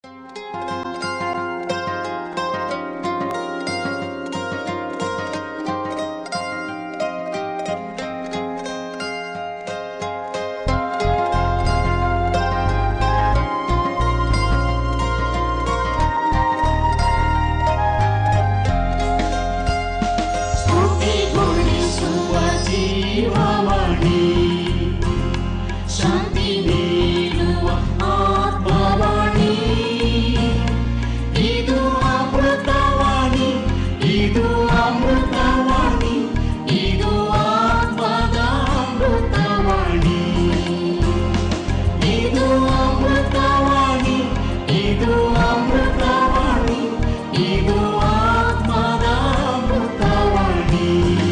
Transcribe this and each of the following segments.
ಸ್ತುತಿಗೊಳಿಸುವ ಜೀವವಾಣಿ ಶಾಂತಿ ನೀಡುವ ಆತ್ಮವಾಣಿ ಇದು ಅಮೃತವಾಣಿ ಇದು ಅಮೃತವಾಣಿ ಇದು ಆತ್ಮದ ಅಮೃತವಾಣಿ ಇದು ಅಮೃತವಾಣಿ ಇದು ಅಮೃತವಾಣಿ ಇದು ಆತ್ಮದ ಅಮೃತವಾಣಿ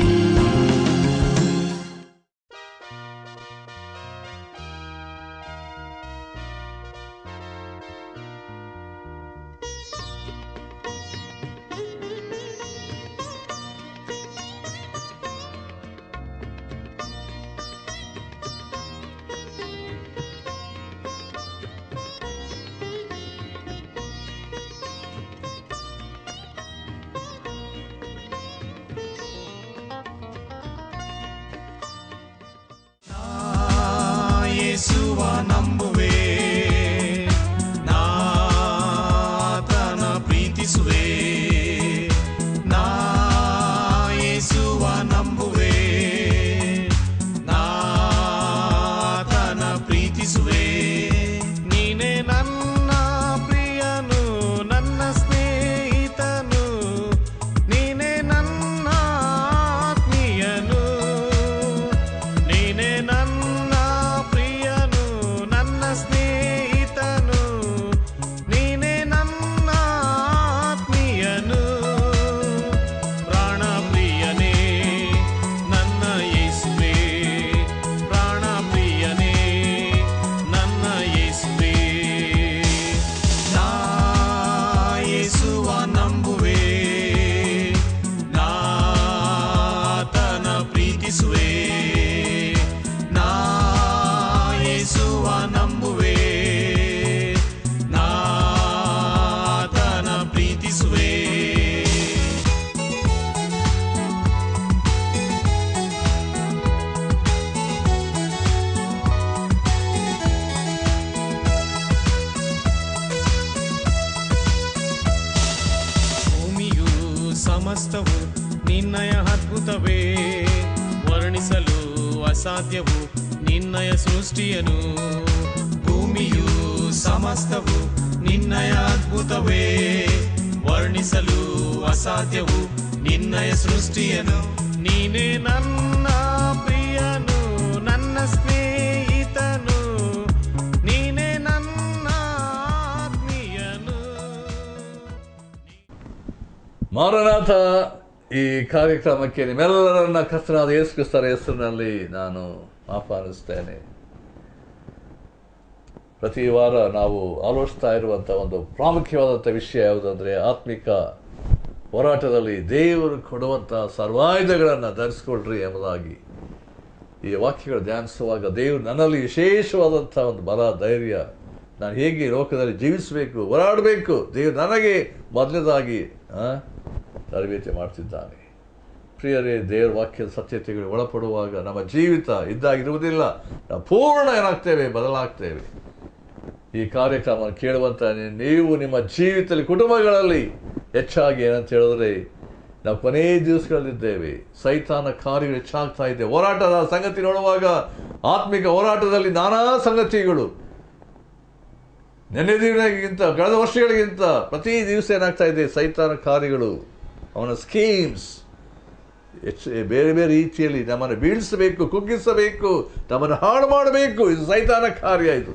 ಯೇಸುವ ನಂಬುವೆ ನಾತನ ಪ್ರೀತಿಸುವೆ ನಾ ಯೇಸುವ ನಂಬುವೆ ನಾತನ ಪ್ರೀತಿಸುವೆ ನೀನೇ ನನ್ನ ಪ್ರಿಯನು ನನ್ನ ಸ್ನೇಹಿತನು ನೀನೇ ನನ್ನ ಆತ್ಮೀಯನು ನೀನೇ ನನ್ನ ಪ್ರಿಯನು ನನ್ನ ಸ್ನೇಹಿತನು ನೀನೇ ನನ್ನ ಆತ್ಮೀಯನು ಪ್ರಾಣ ಪ್ರಿಯನೇ ನನ್ನ ಯೇಸುವೆ ಪ್ರಾಣ ಪ್ರಿಯನೇ ನನ್ನ ಯೇಸುವೆ ನಾ ಯೇಸುವ ನಂಬುವೆ ನಾತನ ಪ್ರೀತಿಸುವೆ ನಾ ಯೇಸುವ ನಂಬುವೆ ನಾತನ ಪ್ರೀತಿಸುವೆ ಭೂಮಿಯು ಸಮಸ್ತವು ನಿನ್ನಯ ಅದ್ಭುತವೇ ವರ್ಣಿಸಲು ಅಸಾಧ್ಯವು ನಿನ್ನಯ ಸೃಷ್ಟಿಯನು ಭೂಮಿಯು ಸಮಸ್ತವು ನಿನ್ನಯ ಅದ್ಭುತವೇ ವರ್ಣಿಸಲು ಅಸಾಧ್ಯವು ನಿನ್ನಯ ಸೃಷ್ಟಿಯನು ನೀನೇ ನನ್ನ ಪ್ರಿಯನು ನನ್ನ ಸ್ನೇಹಿತನು ನೀನೇ ನನ್ನ ಆತ್ಮೀಯನು ಮಾರನಾಥ ಈ ಕಾರ್ಯಕ್ರಮಕ್ಕೆ ನಿಮ್ಮೆಲ್ಲರನ್ನ ಕರ್ತನಾದ ಯೇಸು ಕ್ರಿಸ್ತರ ಹೆಸರಿನಲ್ಲಿ ನಾನು ಆಹ್ವಾನಿಸ್ತೇನೆ ಪ್ರತಿ ವಾರ ನಾವು ಆಲೋಚಿಸ್ತಾ ಇರುವಂಥ ಒಂದು ಪ್ರಾಮುಖ್ಯವಾದಂಥ ವಿಷಯ ಯಾವುದಂದರೆ ಆತ್ಮಿಕ ಹೋರಾಟದಲ್ಲಿ ದೇವರು ಕೊಡುವಂಥ ಸರ್ವಾಯುಧಗಳನ್ನು ಧರಿಸ್ಕೊಳ್ರಿ ಎಂಬುದಾಗಿ ಈ ವಾಕ್ಯಗಳು ಧ್ಯಾನಿಸುವಾಗ ದೇವರು ನನ್ನಲ್ಲಿ ವಿಶೇಷವಾದಂಥ ಒಂದು ಬಲ ಧೈರ್ಯ ನಾನು ಹೇಗೆ ಈ ಲೋಕದಲ್ಲಿ ಜೀವಿಸಬೇಕು ಹೋರಾಡಬೇಕು ದೇವರು ನನಗೆ ಮೊದಲನೇದಾಗಿ ಆ, ತರಬೇತಿ ಮಾಡ್ತಿದ್ದಾನೆ ಪ್ರಿಯರೇ ದೇವರ ವಾಕ್ಯದ ಸತ್ಯತೆಗಳು ಒಳಪಡುವಾಗ ನಮ್ಮ ಜೀವಿತ ಇದ್ದಾಗಿರುವುದಿಲ್ಲ ನಾವು ಪೂರ್ಣ ಏನಾಗ್ತೇವೆ ಬದಲಾಗ್ತೇವೆ ಈ ಕಾರ್ಯಕ್ರಮ ಕೇಳುವಂಥ ನೀವು ನಿಮ್ಮ ಜೀವಿತದಲ್ಲಿ ಕುಟುಂಬಗಳಲ್ಲಿ ಹೆಚ್ಚಾಗಿ ಏನಂತ ಹೇಳಿದ್ರೆ ನಾವು ಕೊನೇ ದಿವಸಗಳಲ್ಲಿದ್ದೇವೆ ಸೈತಾನ ಕಾರ್ಯಗಳು ಹೆಚ್ಚಾಗ್ತಾ ಇದೆ ಹೋರಾಟದ ಸಂಗತಿ ನೋಡುವಾಗ ಆತ್ಮಿಕ ಹೋರಾಟದಲ್ಲಿ ನಾನಾ ಸಂಗತಿಗಳು ನೆನ್ನೆ ದಿನಗಿಂತ ಕಳೆದ ವರ್ಷಗಳಿಗಿಂತ ಪ್ರತಿ ದಿವಸ ಏನಾಗ್ತಾ ಇದೆ ಸೈತಾನ ಕಾರ್ಯಗಳು ಅವನ ಸ್ಕೀಮ್ಸ್ ಹೆಚ್ಚು ಬೇರೆ ಬೇರೆ ರೀತಿಯಲ್ಲಿ ನಮ್ಮನ್ನು ಬೀಳಿಸಬೇಕು ಕುಗ್ಗಿಸಬೇಕು ನಮ್ಮನ್ನು ಹಾಳು ಮಾಡಬೇಕು ಇದು ಸೈತಾನ ಕಾರ್ಯ ಇದು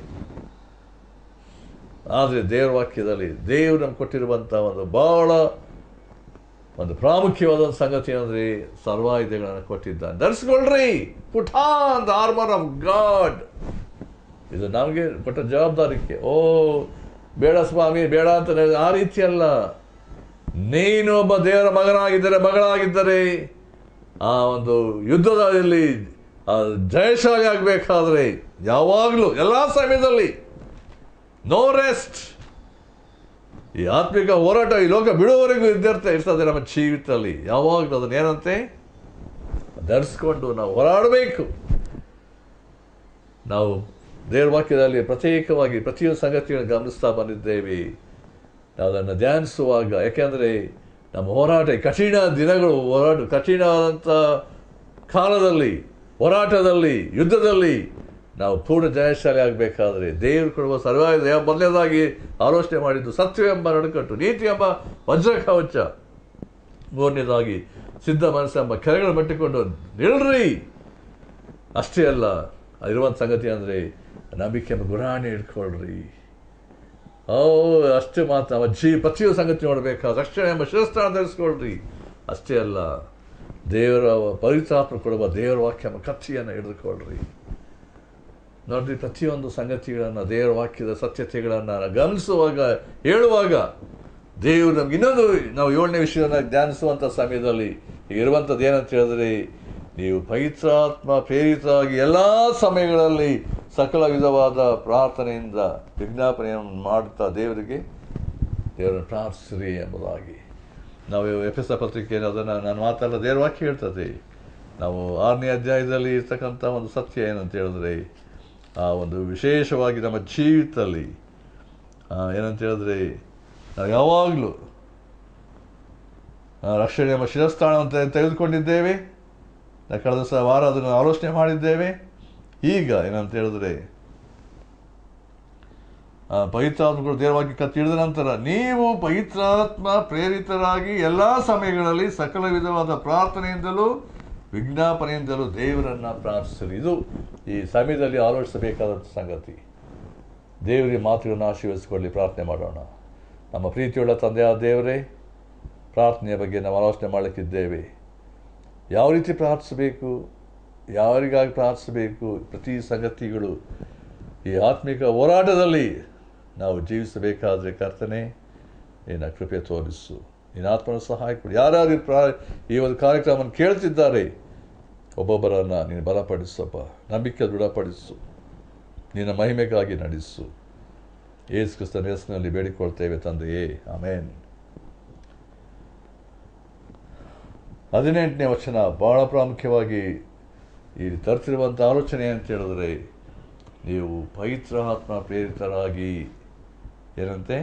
ಆದರೆ ದೇವರ ವಾಕ್ಯದಲ್ಲಿ ದೇವರು ನಮ್ಗೆ ಕೊಟ್ಟಿರುವಂಥ ಒಂದು ಬಹಳ ಒಂದು ಪ್ರಾಮುಖ್ಯವಾದ ಸಂಗತಿ ಅಂದರೆ ಸರ್ವಾಯುಧಗಳನ್ನು ಕೊಟ್ಟಿದ್ದಾನೆ ಧರಿಸ್ಕೊಳ್ರಿ put on the armour of God ಇದು ನಮಗೆ ಕೊಟ್ಟ ಜವಾಬ್ದಾರಿಕೆ ಓ ಬೇಡ ಸ್ವಾಮಿ ಬೇಡ ಅಂತ ಹೇಳಿದ್ರೆ ಆ ರೀತಿ ಅಲ್ಲ ನೀನು ಒಬ್ಬ ದೇವರ ಮಗನಾಗಿದ್ದರೆ ಮಗಳಾಗಿದ್ದರೆ ಆ ಒಂದು ಯುದ್ಧದಲ್ಲಿ ಆ ಜಯಶಾಲಿ ಆಗಬೇಕಾದ್ರೆ ಯಾವಾಗಲೂ ಎಲ್ಲ ಸಮಯದಲ್ಲಿ ನೋ ರೆಸ್ಟ್ ಈ ಆತ್ಮಿಕ ಹೋರಾಟ ಈ ಲೋಕ ಬಿಡುವವರೆಗೂ ಇದ್ದಿರ್ತ ಇರ್ತದೆ ನಮ್ಮ ಜೀವಿತದಲ್ಲಿ ಯಾವಾಗಲೂ ಅದನ್ನ ಏನಂತೆ ಧರಿಸ್ಕೊಂಡು ನಾವು ಹೋರಾಡಬೇಕು ನಾವು ದೇವರ ವಾಕ್ಯದಲ್ಲಿ ಪ್ರತ್ಯೇಕವಾಗಿ ಪ್ರತಿಯೊಂದು ಸಂಗತಿಗಳನ್ನು ಗಮನಿಸ್ತಾ ಬಂದಿದ್ದೇವೆ ನಾವು ಅದನ್ನು ಧ್ಯಾನಿಸುವಾಗ ಯಾಕೆಂದರೆ ನಮ್ಮ ಹೋರಾಟ ಈ ಕಠಿಣ ದಿನಗಳು ಹೋರಾಟ ಕಠಿಣವಾದಂಥ ಕಾಲದಲ್ಲಿ ಹೋರಾಟದಲ್ಲಿ ಯುದ್ಧದಲ್ಲಿ ನಾವು ಪೂರ್ಣ ಜಯಶಾಲಿ ಆಗಬೇಕಾದ್ರೆ ದೇವರು ಕೊಡುವ ಸರ್ವಾಯ ಮೊದಲನೇದಾಗಿ ಆಲೋಚನೆ ಮಾಡಿದ್ದು ಸತ್ಯವೆಂಬ ನಡುಕಟ್ಟು ನೀತಿ ಎಂಬ ವಜ್ರ ಕವಚ ಮೂರನೇದಾಗಿ ಸಿದ್ಧ ಮನಸ್ಸೆಂಬ ಕೆರೆಗಳು ಮಟ್ಟಿಕೊಂಡು ನಿಲ್ರಿ ಅಷ್ಟೇ ಅಲ್ಲ ಇರುವಂಥ ಸಂಗತಿ ಅಂದರೆ ನಂಬಿಕೆ ಎಂಬ ಗುರಾಣಿ ಇಟ್ಕೊಳ್ರಿ ಓ ಅಷ್ಟೇ ಮಾತ್ರ ನಮ್ಮ ಜೀ ಪ್ರತಿಯೊಂದು ಸಂಗತಿ ನೋಡಬೇಕಾದ ರಕ್ಷಣೆ ಎಂಬ ಶಿರಸ್ಥಾನ ಧರಿಸ್ಕೊಳ್ರಿ ಅಷ್ಟೇ ಅಲ್ಲ ದೇವರ ಪವಿತ್ರಾತ್ಮ ಕೊಡುವ ದೇವರ ವಾಕ್ಯ ಎಂಬ ಕತ್ತಿಯನ್ನು ಹಿಡಿದುಕೊಳ್ರಿ ನೋಡ್ರಿ ಪ್ರತಿಯೊಂದು ಸಂಗತಿಗಳನ್ನು ದೇವರ ವಾಕ್ಯದ ಸತ್ಯತೆಗಳನ್ನು ಗಮನಿಸುವಾಗ ಹೇಳುವಾಗ ದೇವರು ನಮ್ಗೆ ಇನ್ನೊಂದು ನಾವು ಏಳನೇ ವಿಷಯವನ್ನು ಧ್ಯಾನಿಸುವಂಥ ಸಮಯದಲ್ಲಿ ಈಗ ಇರುವಂಥದ್ದು ಏನಂತ ಹೇಳಿದ್ರೆ ನೀವು ಪವಿತ್ರಾತ್ಮ ಪ್ರೇರಿತರಾಗಿ ಎಲ್ಲ ಸಮಯಗಳಲ್ಲಿ ಸಕಲ ವಿಧವಾದ ಪ್ರಾರ್ಥನೆಯಿಂದ ವಿಜ್ಞಾಪನೆಯನ್ನು ಮಾಡುತ್ತಾ ದೇವರಿಗೆ ದೇವರನ್ನು ಪ್ರಾರ್ಥಿಸಿರಿ ಎಂಬುದಾಗಿ ನಾವು ಎಫ್ ಎಸ್ ಪತ್ರಿಕೆಯಲ್ಲಿ ಅದನ್ನು ನಾನು ಮಾತಾಡೋ ದೇವರ ವಾಕ್ಯ ಹೇಳ್ತದೆ ನಾವು ಆರನೇ ಅಧ್ಯಾಯದಲ್ಲಿ ಇರ್ತಕ್ಕಂಥ ಒಂದು ಸತ್ಯ ಏನಂತ ಹೇಳಿದ್ರೆ ಆ ಒಂದು ವಿಶೇಷವಾಗಿ ನಮ್ಮ ಜೀವಿತದಲ್ಲಿ ಆ, ಏನಂತ ಹೇಳಿದ್ರೆ ನಾವು ಯಾವಾಗಲೂ ಆ, ರಕ್ಷಣೆ ಎಂಬ ಶಿರಸ್ಥಾನವನ್ನು ತೆಗೆ- ತೆಗೆದುಕೊಂಡಿದ್ದೇವೆ ನಾವು ಕಳೆದ ಸಹ ವಾರ ಅದನ್ನು ಆಲೋಚನೆ ಮಾಡಿದ್ದೇವೆ ಈಗ ಏನಂತ ಹೇಳಿದ್ರೆ ಆ, ಪವಿತ್ರಾತ್ಮಗಳು ದೇವವಾಗಿ ಕತ್ತಿಡಿದ ನಂತರ ನೀವು ಪವಿತ್ರಾತ್ಮ ಪ್ರೇರಿತರಾಗಿ ಎಲ್ಲ ಸಮಯಗಳಲ್ಲಿ ಸಕಲ ವಿಧವಾದ ಪ್ರಾರ್ಥನೆಯಿಂದಲೂ ವಿಜ್ಞಾಪನೆಯಿಂದಲೂ ದೇವರನ್ನು ಪ್ರಾರ್ಥಿಸಲಿ ಇದು ಈ ಸಮಯದಲ್ಲಿ ಆಲೋಚಿಸಬೇಕಾದಂಥ ಸಂಗತಿ ದೇವರಿಗೆ ಮಾತುಗಳನ್ನು ಆಶೀರ್ವದಿಸಿಕೊಳ್ಳಿ ಪ್ರಾರ್ಥನೆ ಮಾಡೋಣ ನಮ್ಮ ಪ್ರೀತಿಯುಳ್ಳ ತಂದೆಯಾದ ದೇವರೇ ಪ್ರಾರ್ಥನೆಯ ಬಗ್ಗೆ ನಾವು ಆಲೋಚನೆ ಮಾಡಲಿಕ್ಕಿದ್ದೇವೆ ಯಾವ ರೀತಿ ಪ್ರಾರ್ಥಿಸಬೇಕು ಯಾರಿಗಾಗಿ ಪ್ರಾರ್ಥಿಸಬೇಕು ಪ್ರತಿ ಸಂಗತಿಗಳು ಈ ಆತ್ಮಿಕ ಹೋರಾಟದಲ್ಲಿ ನಾವು ಜೀವಿಸಬೇಕಾದರೆ ಕರ್ತನೆ ನಿನ್ನ ಕೃಪೆ ತೋರಿಸು ನಿನ್ನ ಆತ್ಮನ ಸಹಾಯ ಕೊಡಿ ಯಾರ್ಯಾರು ಈ ಪ್ರಾ ಈ ಒಂದು ಕಾರ್ಯಕ್ರಮವನ್ನು ಕೇಳ್ತಿದ್ದಾರೆ ಒಬ್ಬೊಬ್ಬರನ್ನು ನೀನು ಬಲಪಡಿಸಪ್ಪ ನಂಬಿಕೆ ದೃಢಪಡಿಸು ನಿನ್ನ ಮಹಿಮೆಗಾಗಿ ನಡೆಸು ಏಸು ಕ್ರಿಸ್ತನ ಹೆಸರಿನಲ್ಲಿ ಬೇಡಿಕೊಳ್ತೇವೆ ತಂದೆಯೇ ಆಮೇನ್ ಹದಿನೆಂಟನೇ ವಚನ ಬಹಳ ಪ್ರಾಮುಖ್ಯವಾಗಿ ಈ ತರ್ತಿರುವಂಥ ಆಲೋಚನೆ ಅಂತ ಹೇಳಿದ್ರೆ ನೀವು ಪವಿತ್ರ ಆತ್ಮ ಪ್ರೇರಿತರಾಗಿ ಏನಂತೆ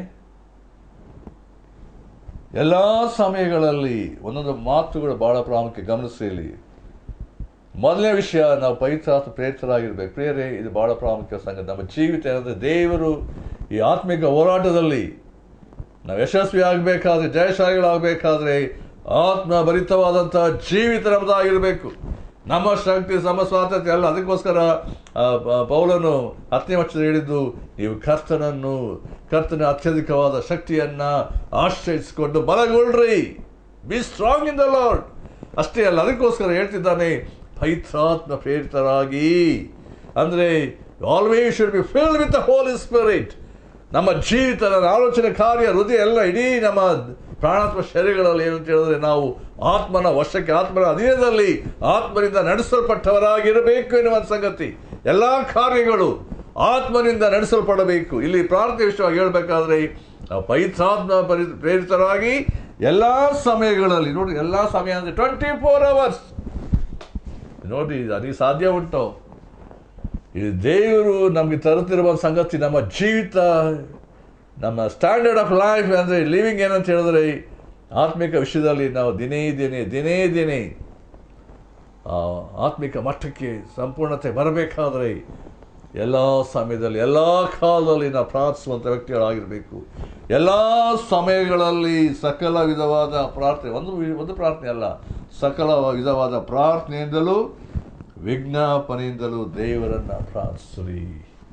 ಎಲ್ಲ ಸಮಯಗಳಲ್ಲಿ ಒಂದೊಂದು ಮಾತುಗಳು ಬಹಳ ಪ್ರಾಮುಖ್ಯ ಗಮನಿಸಿ ಇಲ್ಲಿ ಮೊದಲನೇ ವಿಷಯ ನಾವು ಪವಿತ್ರಾತ್ಮ ಪ್ರೇರಿತರಾಗಿರ್ಬೇಕು ಪ್ರೇರೆ ಇದು ಬಹಳ ಪ್ರಾಮುಖ್ಯ ಸಂಗತಿ ನಮ್ಮ ಜೀವಿತ ಏನಂದ್ರೆ ದೇವರು ಈ ಆತ್ಮಿಕ ಹೋರಾಟದಲ್ಲಿ ನಾವು ಯಶಸ್ವಿ ಆಗಬೇಕಾದ್ರೆ ಜಯಶಾಲಿಗಳಾಗಬೇಕಾದ್ರೆ ಆತ್ಮ ಭರಿತವಾದಂಥ ಜೀವಿತ ನಮ್ಮದಾಗಿರಬೇಕು ನಮ್ಮ ಶಕ್ತಿ ನಮ್ಮ ಸ್ವಾತಂತ್ರ್ಯ ಅಲ್ಲ ಅದಕ್ಕೋಸ್ಕರ ಆ, ಪ- ಪೌಲನು ಹತ್ತನೇ ವರ್ಷದ ಹೇಳಿದ್ದು ನೀವು ಕರ್ತನನ್ನು ಕರ್ತನ ಅತ್ಯಧಿಕವಾದ ಶಕ್ತಿಯನ್ನ ಆಶ್ರಯಿಸಿಕೊಂಡು ಬಲಗೊಳ್ಳ್ರಿ be strong in the Lord ಅಷ್ಟೇ ಅಲ್ಲ ಅದಕ್ಕೋಸ್ಕರ ಹೇಳ್ತಿದ್ದಾನೆ ಪೈತ್ರಾತ್ಮ ಪ್ರೇರಿತರಾಗಿ ಅಂದರೆ always should be filled with the Holy Spirit ನಮ್ಮ ಜೀವಿತ ನನ್ನ ಆಲೋಚನೆ ಕಾರ್ಯ ಹೃದಯ ಎಲ್ಲ ಇಡೀ ನಮ್ಮ ಪ್ರಾಣಾತ್ಮ ಶರೀರಗಳಲ್ಲಿ ಏನು ಅಂತ ಹೇಳಿದ್ರೆ ನಾವು ಆತ್ಮನ ವಶಕ್ಕೆ ಆತ್ಮನ ಅಧೀನದಲ್ಲಿ ಆತ್ಮನಿಂದ ನಡೆಸಲ್ಪಟ್ಟವರಾಗಿರಬೇಕು ಎನ್ನುವ ಸಂಗತಿ ಎಲ್ಲ ಕಾರ್ಯಗಳು ಆತ್ಮನಿಂದ ನಡೆಸಲ್ಪಡಬೇಕು ಇಲ್ಲಿ ಪ್ರಾರ್ಥನೆ ವಿಷಯವಾಗಿ ಹೇಳಬೇಕಾದ್ರೆ ನಾವು ಪೈತ್ರಾತ್ಮ ಪರಿ ಪ್ರೇರಿತರಾಗಿ ಎಲ್ಲ ಸಮಯಗಳಲ್ಲಿ ನೋಡಿ ಎಲ್ಲ ಸಮಯ ಅಂದರೆ ಟ್ವೆಂಟಿ ಫೋರ್ ಅವರ್ಸ್ ನೋಡಿ ಅದಕ್ಕೆ ಸಾಧ್ಯ ಉಂಟು ಇದು ದೇವರು ನಮಗೆ ತರುತ್ತಿರುವ ಸಂಗತಿ ನಮ್ಮ ಜೀವಿತ ನಮ್ಮ ಸ್ಟ್ಯಾಂಡರ್ಡ್ ಆಫ್ ಲೈಫ್ ಅಂದರೆ ಲಿವಿಂಗ್ ಏನಂತ ಹೇಳಿದ್ರೆ ಆತ್ಮಿಕ ವಿಷಯದಲ್ಲಿ ನಾವು ದಿನೇ ದಿನೇ ದಿನೇ ದಿನೇ ಆ ಆತ್ಮಿಕ ಮಟ್ಟಕ್ಕೆ ಸಂಪೂರ್ಣತೆ ಬರಬೇಕಾದ್ರೆ ಎಲ್ಲ ಸಮಯದಲ್ಲಿ ಎಲ್ಲ ಕಾಲದಲ್ಲಿ ನಾವು ಪ್ರಾರ್ಥಿಸುವಂಥ ವ್ಯಕ್ತಿಗಳಾಗಿರಬೇಕು ಎಲ್ಲ ಸಮಯಗಳಲ್ಲಿ ಸಕಲ ವಿಧವಾದ ಪ್ರಾರ್ಥನೆ ಒಂದು ವಿ- ಒಂದು ಪ್ರಾರ್ಥನೆ ಅಲ್ಲ ಸಕಲ ವಿಧವಾದ ಪ್ರಾರ್ಥನೆಯಿಂದಲೂ ವಿಜ್ಞಾಪನೆಯಿಂದಲೂ ದೇವರನ್ನ ಪ್ರಾರ್ಥಿಸ್ರಿ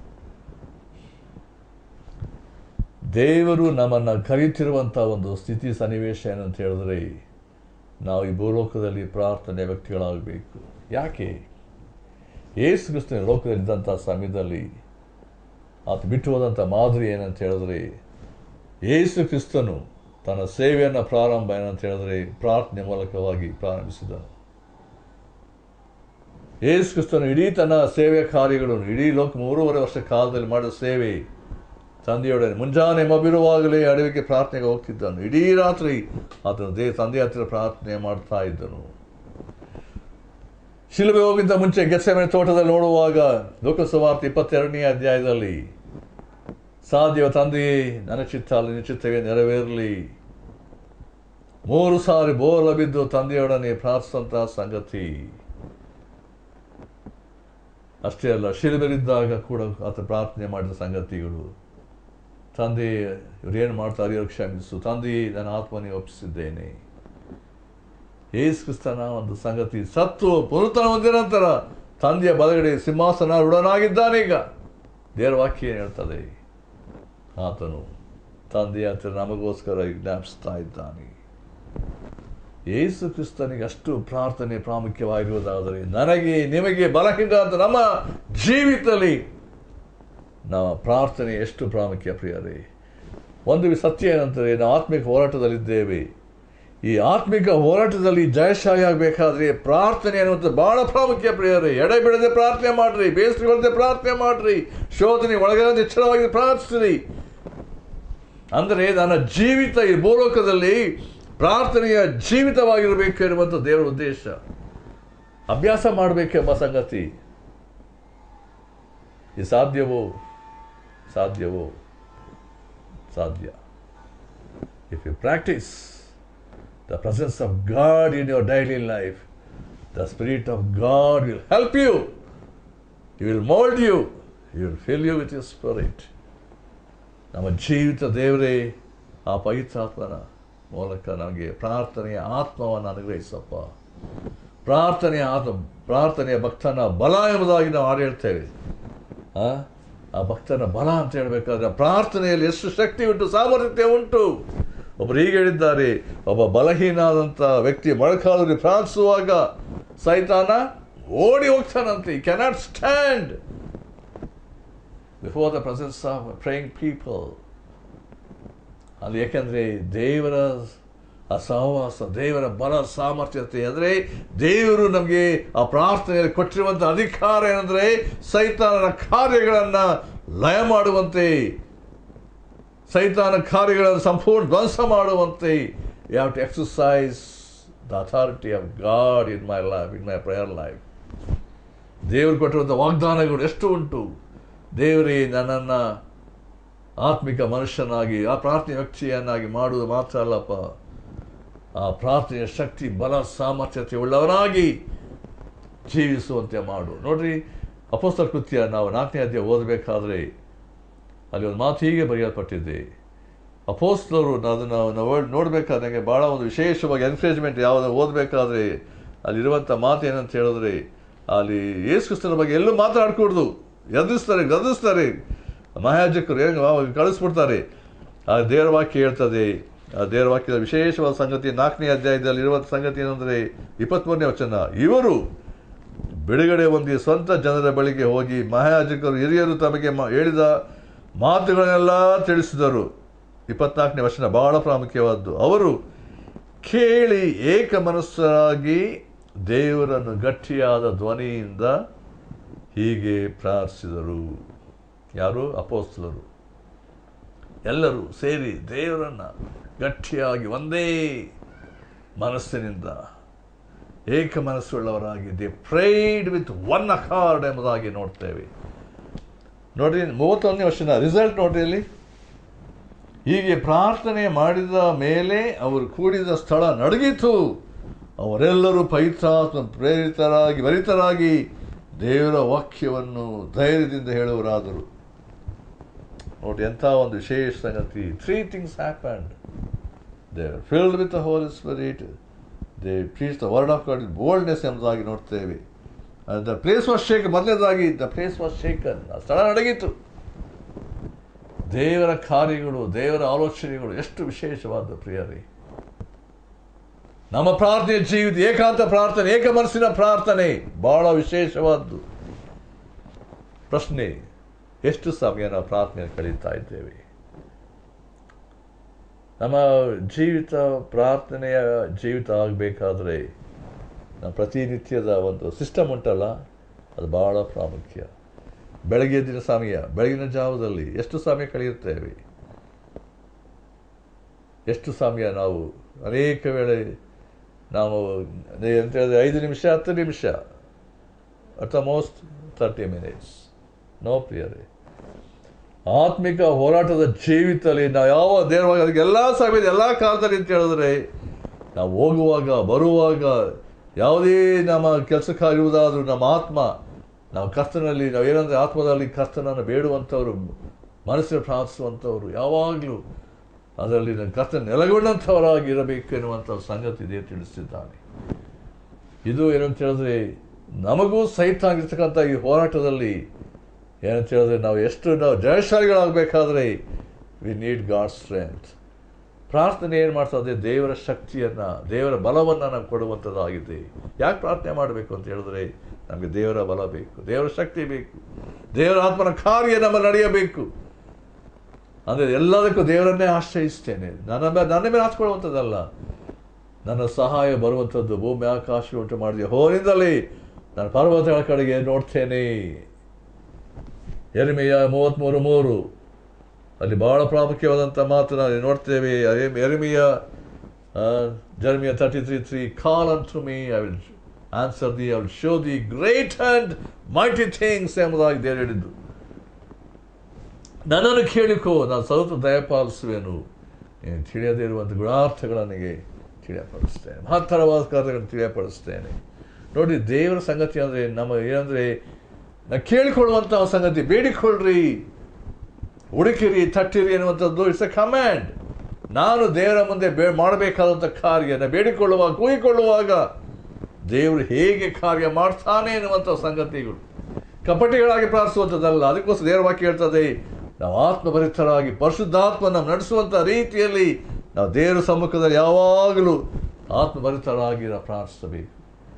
ದೇವರು ನಮ್ಮನ್ನು ಕರೀತಿರುವಂಥ ಒಂದು ಸ್ಥಿತಿ ಸನ್ನಿವೇಶ ಏನಂತ ಹೇಳಿದ್ರೆ ನಾವು ಈ ಭೂಲೋಕದಲ್ಲಿ ಪ್ರಾರ್ಥನೆ ವ್ಯಕ್ತಿಗಳಾಗಬೇಕು ಯಾಕೆ ಯೇಸು ಕ್ರಿಸ್ತನ ಲೋಕದಲ್ಲಿದ್ದಂಥ ಸಮಯದಲ್ಲಿ ಆತ ಬಿಟ್ಟು ಹೋದಂಥ ಮಾದರಿ ಏನಂತ ಹೇಳಿದ್ರೆ ಯೇಸು ಕ್ರಿಸ್ತನು ತನ್ನ ಸೇವೆಯನ್ನು ಪ್ರಾರಂಭ ಏನಂತ ಹೇಳಿದ್ರೆ ಪ್ರಾರ್ಥನೆ ಮೂಲಕವಾಗಿ ಪ್ರಾರಂಭಿಸಿದನು ಯೇಸು ಕ್ರಿಸ್ತನು ಇಡೀ ತನ್ನ ಸೇವೆಯ ಕಾರ್ಯಗಳನ್ನು ಇಡೀ ಲೋಕ ಮೂರುವರೆ ವರ್ಷ ಕಾಲದಲ್ಲಿ ಮಾಡಿದ ಸೇವೆ ತಂದೆಯೊಡನೆ ಮುಂಜಾನೆ ಮಬ್ಬಿರುವಾಗಲೇ ಅಡವಿಗೆ ಪ್ರಾರ್ಥನೆಗೆ ಹೋಗ್ತಿದ್ದನು ಇಡೀ ರಾತ್ರಿ ಆತನು ದೇ ತಂದೆ ಹತ್ತಿರ ಪ್ರಾರ್ಥನೆ ಮಾಡ್ತಾ ಇದ್ದನು ಶಿಲುಬೆ ಹೋಗಿಂತ ಮುಂಚೆ ಗೆಸ್ಸೆಮನೆ ತೋಟದಲ್ಲಿ ನೋಡುವಾಗ ಲೋಕಸವಾರ್ತೆ ಇಪ್ಪತ್ತೆರಡನೇ ಅಧ್ಯಾಯದಲ್ಲಿ ಸಾಧ್ಯವ ತಂದೆಯೇ ನನ್ನ ಚಿತ್ತ ಅಲ್ಲಿ ನಿನ್ನ ಚಿತ್ತವೇ ನೆರವೇರಲಿ ಮೂರು ಸಾರಿ ಬೋರ್ಲ ಬಿದ್ದು ತಂದೆಯೊಡನೆ ಪ್ರಾರ್ಥಿಸಿದಂತಹ ಸಂಗತಿ ಅಷ್ಟೇ ಅಲ್ಲ ಶಿಲುಬೆಲಿದ್ದಾಗ ಕೂಡ ಆತ ಪ್ರಾರ್ಥನೆ ಮಾಡಿದ ಸಂಗತಿಗಳು ತಂದೆ ಇವರೇನು ಮಾಡ್ತಾರೆ ಇವರು ಕ್ಷಮಿಸು ತಂದೆ ನನ್ನ ಆತ್ಮನೇ ಒಪ್ಪಿಸಿದ್ದೇನೆ ಯೇಸು ಕ್ರಿಸ್ತನ ಒಂದು ಸಂಗತಿ ಸತ್ತು ಪುನರುತ್ಥಾನ ಹೊಂದಿದ ನಂತರ ತಂದೆಯ ಬಲಗಡೆ ಸಿಂಹಾಸನ ಋಣನಾಗಿದ್ದಾನೀಗ ದೇವರ ವಾಕ್ಯ ಏನು ಹೇಳ್ತದೆ ಆತನು ತಂದೆಯ ಹತ್ತಿರ ನಮಗೋಸ್ಕರ ಜ್ಞಾಪಿಸ್ತಾ ಇದ್ದಾನೆ ಯೇಸು ಕ್ರಿಸ್ತನಿಗೆ ಅಷ್ಟು ಪ್ರಾರ್ಥನೆ ಪ್ರಾಮುಖ್ಯವಾಗಿರುವುದಾದರೆ ನನಗೆ ನಿಮಗೆ ಬಲಹೀನ ಅಂತ ನಮ್ಮ ಜೀವಿತದಲ್ಲಿ ನಮ್ಮ ಪ್ರಾರ್ಥನೆ ಎಷ್ಟು ಪ್ರಾಮುಖ್ಯ ಪ್ರಿಯರೇ ಒಂದು ಸತ್ಯ ಏನಂದರೆ ನಾವು ಆತ್ಮಿಕ ಹೋರಾಟದಲ್ಲಿದ್ದೇವೆ ಈ ಆತ್ಮಿಕ ಹೋರಾಟದಲ್ಲಿ ಜಯಶಾಲಿ ಆಗಬೇಕಾದ್ರೆ ಪ್ರಾರ್ಥನೆ ಅನ್ನುವಂಥದ್ದು ಬಹಳ ಪ್ರಾಮುಖ್ಯ ಪ್ರಿಯರೇ ಎಡೆ ಬಿಡದೆ ಪ್ರಾರ್ಥನೆ ಮಾಡ್ರಿ ಬೇಸರಗೊಳ್ಳದೆ ಪ್ರಾರ್ಥನೆ ಮಾಡ್ರಿ ಶೋಧನೆ ಒಳಗಡೆ ಎಚ್ಚರವಾಗಿ ಪ್ರಾರ್ಥಿಸ್ರಿ ಅಂದರೆ ನನ್ನ ಜೀವಿತ ಈ ಭೂಲೋಕದಲ್ಲಿ ಪ್ರಾರ್ಥನೆಯ ಜೀವಿತವಾಗಿರಬೇಕು ಎನ್ನುವಂಥ ದೇವರ ಉದ್ದೇಶ ಅಭ್ಯಾಸ ಮಾಡಬೇಕೆಂಬ ಸಂಗತಿ ಈ ಸಾಧ್ಯವೋ ಸಾಧ್ಯವೋ ಸಾಧ್ಯ if you practice the presence of God in your daily life the spirit of God will help you you will mould you you will fill you with you spirit ನಮ್ಮ ಜೀವಿತ ದೇವರೇ ಆ ಪವಿತ್ರಾತ್ಮನ ಮೂಲಕ ನಮಗೆ ಪ್ರಾರ್ಥನೆಯ ಆತ್ಮವನ್ನು ಅನುಗ್ರಹಿಸಪ್ಪ ಪ್ರಾರ್ಥನೆಯ ಆತ್ಮ ಪ್ರಾರ್ಥನೆಯ ಭಕ್ತನ ಬಲ ಎಂಬುದಾಗಿ ನಾವು ಹಾಡು ಹೇಳ್ತೇವೆ ಆ? ಆ ಭಕ್ತನ ಬಲ ಅಂತ ಹೇಳಬೇಕಾದ್ರೆ ಪ್ರಾರ್ಥನೆಯಲ್ಲಿ ಎಷ್ಟು ಶಕ್ತಿ ಉಂಟು ಸಾಮರ್ಥ್ಯ ಉಂಟು ಒಬ್ಬರು ಹೀಗೆ ಹೇಳಿದ್ದಾರೆ ಒಬ್ಬ ಬಲಹೀನಾದಂಥ ವ್ಯಕ್ತಿ ಮೊಳಕಾಲಲ್ಲಿ ಪ್ರಾರ್ಥಿಸುವಾಗ ಸೈತಾನ ಓಡಿ ಹೋಗ್ತಾನಂತೆ ಈ cannot stand before the presence of praying people ಅಲ್ಲಿ ಯಾಕೆಂದರೆ ದೇವರ ಆ ಸಹವಾಸ ದೇವರ ಬಲ ಸಾಮರ್ಥ್ಯತೆ ಅಂದರೆ ದೇವರು ನಮಗೆ ಆ ಪ್ರಾರ್ಥನೆಯಲ್ಲಿ ಕೊಟ್ಟಿರುವಂಥ ಅಧಿಕಾರ ಏನಂದರೆ ಸೈತಾನನ ಕಾರ್ಯಗಳನ್ನು ಲಯ ಮಾಡುವಂತೆ ಸೈತಾನ ಕಾರ್ಯಗಳನ್ನು ಸಂಪೂರ್ಣ ಧ್ವಂಸ ಮಾಡುವಂತೆ you have to exercise the authority of God in my life in my prayer life ದೇವರು ಕೊಟ್ಟಿರುವಂಥ ವಾಗ್ದಾನಗಳು ಎಷ್ಟು ಉಂಟು ದೇವರೇ ನನ್ನನ್ನು ಆತ್ಮಿಕ ಮನುಷ್ಯನಾಗಿ ಆ ಪ್ರಾರ್ಥನೆ ವ್ಯಕ್ತಿಯನ್ನಾಗಿ ಮಾಡುವುದು ಮಾತ್ರ ಅಲ್ಲಪ್ಪ ಆ ಪ್ರಾರ್ಥನೆಯ ಶಕ್ತಿ ಬಲ ಸಾಮರ್ಥ್ಯತೆ ಉಳ್ಳವನಾಗಿ ಜೀವಿಸುವಂತೆ ಮಾಡು ನೋಡ್ರಿ ಅಪೋಸ್ತಲ ಕೃತ್ಯ ನಾವು ನಾಲ್ಕನೇ ಅಧ್ಯಾಯ ಓದಬೇಕಾದ್ರೆ ಅಲ್ಲಿ ಒಂದು ಮಾತು ಹೀಗೆ ಬರೆಯಲ್ಪಟ್ಟಿದೆ ಅಪೋಸ್ತಲರು ಅದನ್ನು ನಾವು ನೋಡಬೇಕಾದ್ರೆ ನನಗೆ ಭಾಳ ಒಂದು ವಿಶೇಷವಾಗಿ ಎನ್ಕರೇಜ್ಮೆಂಟ್ ಯಾವುದು ಓದಬೇಕಾದ್ರೆ ಅಲ್ಲಿರುವಂಥ ಮಾತು ಏನಂತ ಹೇಳಿದ್ರೆ ಅಲ್ಲಿ ಯೇಸು ಕ್ರಿಸ್ತನ ಬಗ್ಗೆ ಎಲ್ಲೂ ಮಾತಾಡ್ಕೂಡ್ದು ಎದುರಿಸ್ತಾರೆ ಗದಿಸ್ತಾರೆ ಮಹಾಯಾಜಕರು ಏನು ಅವಾಗ ಕಳಿಸ್ಬಿಡ್ತಾರೆ ಆ ದೇವರ ವಾಕ್ಯ ಹೇಳ್ತದೆ ಆ ದೇವರ ವಾಕ್ಯದ ವಿಶೇಷವಾದ ಸಂಗತಿ ನಾಲ್ಕನೇ ಅಧ್ಯಾಯದಲ್ಲಿ ಇರುವಂಥ ಸಂಗತಿ ಏನಂದರೆ ಇಪ್ಪತ್ತ್ಮೂರನೇ ವಚನ ಇವರು ಬಿಡುಗಡೆ ಹೊಂದಿ ಸ್ವಂತ ಜನರ ಬಳಿಗೆ ಹೋಗಿ ಮಹಾಯಾಜಕರು ಹಿರಿಯರು ತಮಗೆ ಮ- ಹೇಳಿದ ಮಾತುಗಳನ್ನೆಲ್ಲ ತಿಳಿಸಿದರು ಇಪ್ಪತ್ನಾಲ್ಕನೇ ವಚನ ಬಹಳ ಪ್ರಾಮುಖ್ಯವಾದ್ದು ಅವರು ಕೇಳಿ ಏಕ ಮನಸ್ಸರಾಗಿ ದೇವರನ್ನು ಗಟ್ಟಿಯಾದ ಧ್ವನಿಯಿಂದ ಹೀಗೆ ಪ್ರಾರ್ಥಿಸಿದರು ಯಾರು ಅಪೋಸ್ತಲರು ಎಲ್ಲರೂ ಸೇರಿ ದೇವರನ್ನು ಗಟ್ಟಿಯಾಗಿ ಒಂದೇ ಮನಸ್ಸಿನಿಂದ ಏಕ ಮನಸ್ಸುಳ್ಳವರಾಗಿ they prayed with one accord ಎಂಬುದಾಗಿ ನೋಡ್ತೇವೆ ನೋಡ್ರಿ ಮೂವತ್ತೊಂದನೇ ವರ್ಷನ ರಿಸಲ್ಟ್ ನೋಡ್ರಿ ಅಲ್ಲಿ ಹೀಗೆ ಪ್ರಾರ್ಥನೆ ಮಾಡಿದ ಮೇಲೆ ಅವರು ಕೂಡಿದ ಸ್ಥಳ ನಡಗಿತು ಅವರೆಲ್ಲರೂ ಪವಿತ್ರಾತ್ಮ ಪ್ರೇರಿತರಾಗಿ ಭರಿತರಾಗಿ ದೇವರ ವಾಕ್ಯವನ್ನು ಧೈರ್ಯದಿಂದ ಹೇಳುವರಾದರು ನೋಡಿ ಎಂಥ ಒಂದು ವಿಶೇಷ ಸಂಗತಿ three things happened they filled with the Holy Spirit they please the word of God boldness ಎಂಬುದಾಗಿ ನೋಡ್ತೇವೆ ದ ಪ್ಲೇಸ್ ವಾಸ್ ಶೇಕ್ ಮೊದಲನೇದಾಗಿ ದ ಪ್ಲೇಸ್ ವಾಸ್ ಶೇಕನ್ ಆ ಸ್ಥಳ ನಡಗಿತು ದೇವರ ಕಾರ್ಯಗಳು ದೇವರ ಆಲೋಚನೆಗಳು ಎಷ್ಟು ವಿಶೇಷವಾದ ಪ್ರಿಯರೇ ನಮ್ಮ ಪ್ರಾರ್ಥನೆ ಜೀವಿತ ಏಕಾಂತ ಪ್ರಾರ್ಥನೆ ಏಕ ಮನಸ್ಸಿನ ಪ್ರಾರ್ಥನೆ ಬಹಳ ವಿಶೇಷವಾದ್ದು ಪ್ರಶ್ನೆ ಎಷ್ಟು ಸಮಯ ನಾವು ಪ್ರಾರ್ಥನೆ ಕಳೀತಾ ಇದ್ದೇವೆ ನಮ್ಮ ಜೀವಿತ ಪ್ರಾರ್ಥನೆಯ ಜೀವಿತ ಆಗಬೇಕಾದ್ರೆ ನಮ್ಮ ಪ್ರತಿನಿತ್ಯದ ಒಂದು ಸಿಸ್ಟಮ್ ಉಂಟಲ್ಲ ಅದು ಬಹಳ ಪ್ರಾಮುಖ್ಯ ಬೆಳಗ್ಗೆ ಎದ್ದಿನ ಸಮಯ ಬೆಳಗಿನ ಜಾವದಲ್ಲಿ ಎಷ್ಟು ಸಮಯ ಕಳೆಯುತ್ತೇವೆ ಎಷ್ಟು ಸಮಯ ನಾವು ಅನೇಕ ವೇಳೆ ನಾವು ಎಂತ ಹೇಳಿದ್ರೆ ಐದು ನಿಮಿಷ ಹತ್ತು ನಿಮಿಷ at the most thirty minutes ನೋ ಪ್ರಿಯರೇ ಆತ್ಮಿಕ ಹೋರಾಟದ ಜೀವಿತದಲ್ಲಿ ನಾವು ಯಾವ ದೇವರವಾಗ ಅದಕ್ಕೆ ಎಲ್ಲ ಸಮಯದ ಎಲ್ಲ ಕಾಲದಲ್ಲಿ ಅಂತ ಹೇಳಿದ್ರೆ ನಾವು ಹೋಗುವಾಗ ಬರುವಾಗ ಯಾವುದೇ ನಮ್ಮ ಕೆಲಸಕ್ಕಾಗಿರುವುದಾದರೂ ನಮ್ಮ ಆತ್ಮ ನಾವು ಕರ್ತನಲ್ಲಿ ನಾವು ಏನಂದರೆ ಆತ್ಮದಲ್ಲಿ ಕರ್ತನನ್ನು ಬೇಡುವಂಥವ್ರು ಮನಸ್ಸಿನ ಪ್ರಾರ್ಥಿಸುವಂಥವ್ರು ಯಾವಾಗಲೂ ಅದರಲ್ಲಿ ನನ್ನ ಕರ್ತನ ನೆಲೆಗೊಂಡಂಥವರಾಗಿ ಇರಬೇಕು ಎನ್ನುವಂಥ ಸಂಗತಿ ಇದೆ ತಿಳಿಸಿದ್ದಾನೆ ಇದು ಏನಂತ ಹೇಳಿದ್ರೆ ನಮಗೂ ಸಹಿತ ಆಗಿರ್ತಕ್ಕಂಥ ಈ ಹೋರಾಟದಲ್ಲಿ ಏನಂತ ಹೇಳಿದ್ರೆ ನಾವು ಎಷ್ಟು ನಾವು ಜಯಶಾಲಿಗಳಾಗಬೇಕಾದ್ರೆ ವಿ ನೀಡ್ ಗಾಡ್ ಸ್ಟ್ರೆಂತ್ ಪ್ರಾರ್ಥನೆ ಏನು ಮಾಡ್ತದೆ ದೇವರ ಶಕ್ತಿಯನ್ನು ದೇವರ ಬಲವನ್ನು ನಮ್ಗೆ ಕೊಡುವಂಥದ್ದಾಗಿದೆ ಯಾಕೆ ಪ್ರಾರ್ಥನೆ ಮಾಡಬೇಕು ಅಂತ ಹೇಳಿದ್ರೆ ನಮಗೆ ದೇವರ ಬಲ ಬೇಕು ದೇವರ ಶಕ್ತಿ ಬೇಕು ದೇವರ ಆತ್ಮನ ಕಾರ್ಯ ನಮ್ಮ ನಡೆಯಬೇಕು ಅಂದರೆ ಎಲ್ಲದಕ್ಕೂ ದೇವರನ್ನೇ ಆಶ್ರಯಿಸ್ತೇನೆ ನನ್ನ ಮೇಲೆ ನನ್ನ ಮೇಲೆ ಹಾಸ್ಕೊಳ್ಳುವಂಥದ್ದಲ್ಲ ನನ್ನ ಸಹಾಯ ಬರುವಂಥದ್ದು ಭೂಮಿ ಆಕಾಶ ಉಂಟು ಮಾಡಿದೆ ಹೋನಿಂದಲೇ ನಾನು ಪರ್ವತಗಳ ಕಡೆಗೆ ನೋಡ್ತೇನೆ ಎರಿಮೆಯ ಮೂವತ್ತ್ಮೂರು ಮೂರು ಅಲ್ಲಿ ಬಹಳ ಪ್ರಾಮುಖ್ಯವಾದಂಥ ಮಾತು ನಾವು ನೋಡ್ತೇವೆ ಎರಿಮೆಯ Jeremiah thirty three three call unto me I will answer thee I will show the great and mighty things ಎಂಬುದಾಗಿ ದೇವರು ಹೇಳಿದ್ದು ನನ್ನನ್ನು ಕೇಳಿಕೋ ನಾನು ಸ್ವಲ್ಪ ದಯಪಾಲಿಸುವೆನು ನೀನು ತಿಳಿಯದೇ ಇರುವಂಥ ಗುಣಾರ್ಥಗಳನಿಗೆ ತಿಳಿಯಪಡಿಸ್ತೇನೆ ಮಹತ್ತರವಾದ ಕಾರ್ಯಗಳನ್ನು ತಿಳಿಯಪಡಿಸ್ತೇನೆ ನೋಡಿ ದೇವರ ಸಂಗತಿ ಅಂದರೆ ನಮ್ಮ ಏನಂದರೆ ನಾವು ಕೇಳಿಕೊಳ್ಳುವಂತಹ ಸಂಗತಿ ಬೇಡಿಕೊಳ್ಳ್ರಿ ಹುಡುಕಿರಿ ತಟ್ಟಿರಿ ಎನ್ನುವಂಥದ್ದು ಇಟ್ಸ್ ಎ ಕಮ್ಯಾಂಡ್ ನಾನು ದೇವರ ಮುಂದೆ ಬೇ ಮಾಡಬೇಕಾದಂಥ ಕಾರ್ಯನ ಬೇಡಿಕೊಳ್ಳುವಾಗ ಕೂಗಿಕೊಳ್ಳುವಾಗ ದೇವರು ಹೇಗೆ ಕಾರ್ಯ ಮಾಡ್ತಾನೆ ಎನ್ನುವಂಥ ಸಂಗತಿಗಳು ಕಪಟಿಗಳಾಗಿ ಪ್ರಾರ್ಥಿಸುವಂಥದ್ದಲ್ಲ ಅದಕ್ಕೋಸ್ಕರ ದೇವರ ವಾಕ್ಯ ಹೇಳ್ತದೆ ನಾವು ಆತ್ಮಭರಿತರಾಗಿ ಪರಿಶುದ್ಧಾತ್ಮನ ನಡೆಸುವಂಥ ರೀತಿಯಲ್ಲಿ ನಾವು ದೇವರ ಸಮ್ಮುಖದಲ್ಲಿ ಯಾವಾಗಲೂ ಆತ್ಮಭರಿತರಾಗಿ ನಾವು ಪ್ರಾರ್ಥಿಸಬೇಕು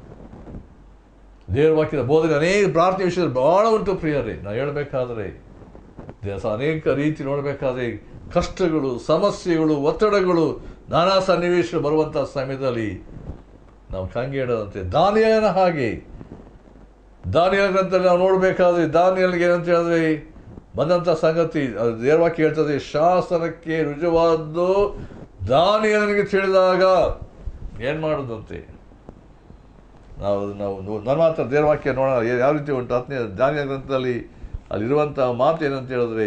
ದೇವರ ವಾಕ್ಯದ ಬೋಧನೆ ಅನೇಕ ಪ್ರಾರ್ಥನೆ ವಿಷಯದಲ್ಲಿ ಬಹಳ ಉಂಟು ಪ್ರಿಯರೇ ನಾವು ಹೇಳಬೇಕಾದ್ರೆ ದೇವಸ ಅನೇಕ ರೀತಿ ನೋಡಬೇಕಾದ್ರೆ ಕಷ್ಟಗಳು ಸಮಸ್ಯೆಗಳು ಒತ್ತಡಗಳು ನಾನಾ ಸನ್ನಿವೇಶಗಳು ಬರುವಂಥ ಸಮಯದಲ್ಲಿ ನಾವು ಕಂಗೆಡದಂತೆ ದಾನಿಯನ ಹಾಗೆ ದಾನಿಯಲ ಗ್ರಂಥದಲ್ಲಿ ನಾವು ನೋಡಬೇಕಾದ್ರೆ ದಾನಿಯಲ್ಗೆ ಏನಂತ ಹೇಳಿದ್ರೆ ಬಂದಂಥ ಸಂಗತಿ ಅದು ದೇವವಾಕ್ಯ ಹೇಳ್ತದೆ ಶಾಸನಕ್ಕೆ ರುಜುವಾದ್ದು ದಾನಿಯನಿಗೆ ತಿಳಿದಾಗ ಏನು ಮಾಡೋದಂತೆ ನಾವು ನಾವು ನೋ- ನನ್ನ ಮಾತ್ರ ದೇವವಾಕ್ಯ ನೋಡೋಣ ಏ- ಯಾವ ರೀತಿ ಉಂಟು ಹತ್ತನೇ ದಾನಿಯ ಗ್ರಂಥದಲ್ಲಿ ಅಲ್ಲಿರುವಂಥ ಮಾತು ಏನಂತ ಹೇಳಿದ್ರೆ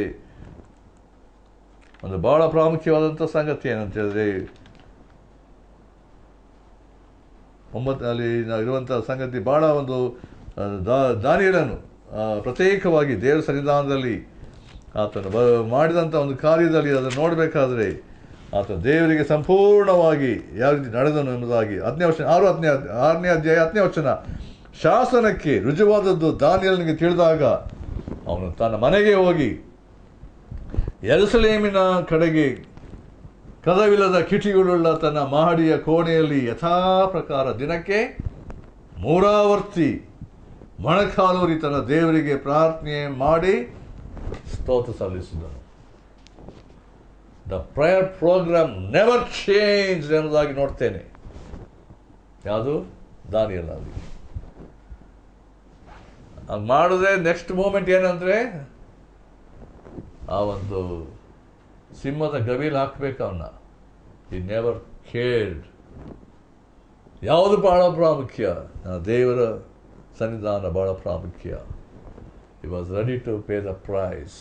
ಒಂದು ಬಹಳ ಪ್ರಾಮುಖ್ಯವಾದಂಥ ಸಂಗತಿ ಏನಂತ ಹೇಳಿದ್ರೆ ಒಂಬತ್ತು ಅಲ್ಲಿ ನಾವು ಇರುವಂಥ ಸಂಗತಿ ಬಹಳ ಒಂದು ಆ, ದಾ- ದಾನಿಯರನ್ನು ಆ, ಪ್ರತ್ಯೇಕವಾಗಿ ದೇವರ ಸನ್ನಿಧಾನದಲ್ಲಿ ಆತನು ಬ ಮಾಡಿದಂಥ ಒಂದು ಕಾರ್ಯದಲ್ಲಿ ಅದನ್ನು ನೋಡಬೇಕಾದ್ರೆ ಆತ ದೇವರಿಗೆ ಸಂಪೂರ್ಣವಾಗಿ ಯಾವ ರೀತಿ ನಡೆದನು ಎಂಬುದಾಗಿ ಹತ್ತನೇ ವಚನ ಆರು ಹತ್ತನೇ ಆರನೇ ಅಧ್ಯಾಯ ಹತ್ತನೇ ವಚನ ಶಾಸನಕ್ಕೆ ರುಜುವಾದದ್ದು ದಾನಿಯಲ್ನಿಗೆ ತಿಳಿದಾಗ ಅವನು ತನ್ನ ಮನೆಗೆ ಹೋಗಿ ಎರುಸಲೇಮಿನ ಕಡೆಗೆ ಕದವಿಲ್ಲದ ಕಿಟಿಗಳುಳ್ಳ ತನ್ನ ಮಹಡಿಯ ಕೋಣೆಯಲ್ಲಿ ಯಥಾ ಪ್ರಕಾರ ದಿನಕ್ಕೆ ಮೂರಾವರ್ತಿ ಮೊಣಕಾಲೂರಿ ತನ್ನ ದೇವರಿಗೆ ಪ್ರಾರ್ಥನೆ ಮಾಡಿ ಸ್ತೋತ್ರ ಸಲ್ಲಿಸಿದನು the prayer program never change ಎಂಬುದಾಗಿ ನೋಡ್ತೇನೆ ಯಾವುದು ದಾನಿಯಲ್ಲಿ ಅದು ಮಾಡಿದ್ರೆ ನೆಕ್ಸ್ಟ್ ಮೂಮೆಂಟ್ ಏನಂದ್ರೆ ಆ ಒಂದು ಸಿಂಹದ ಗವಿಲ್ ಹಾಕ್ಬೇಕು ಅವನ್ನ ಈ ನೆವರ್ ಕೇರ್ಡ್ ಯಾವುದು ಬಹಳ ಪ್ರಾಮುಖ್ಯ ಆ ದೇವರ ಸನ್ನಿಧಾನ ಬಹಳ ಪ್ರಾಮುಖ್ಯ ಈ was ready to pay the price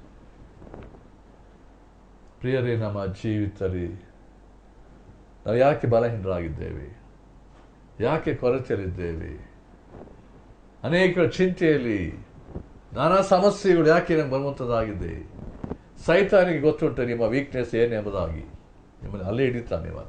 ಪ್ರಿಯರೇ ನಮ್ಮ ಜೀವಿತದಲ್ಲಿ ನಾವು ಯಾಕೆ ಬಲಹೀನರಾಗಿದ್ದೇವೆ ಯಾಕೆ ಕೊರತೆಯಲ್ಲಿದ್ದೇವೆ ಅನೇಕ ಚಿಂತೆಯಲ್ಲಿ ನಾನಾ ಸಮಸ್ಯೆಗಳು ಯಾಕೆ ನಮ್ಗೆ ಬರುವಂಥದ್ದಾಗಿದೆ ಸೈತಾನಿಗೆ ಗೊತ್ತುಂಟು ನಿಮ್ಮ ವೀಕ್ನೆಸ್ ಏನೆಂಬುದಾಗಿ ನಿಮ್ಮನ್ನು ಅಲ್ಲೇ ಹಿಡಿತಾನೆ ಇವನ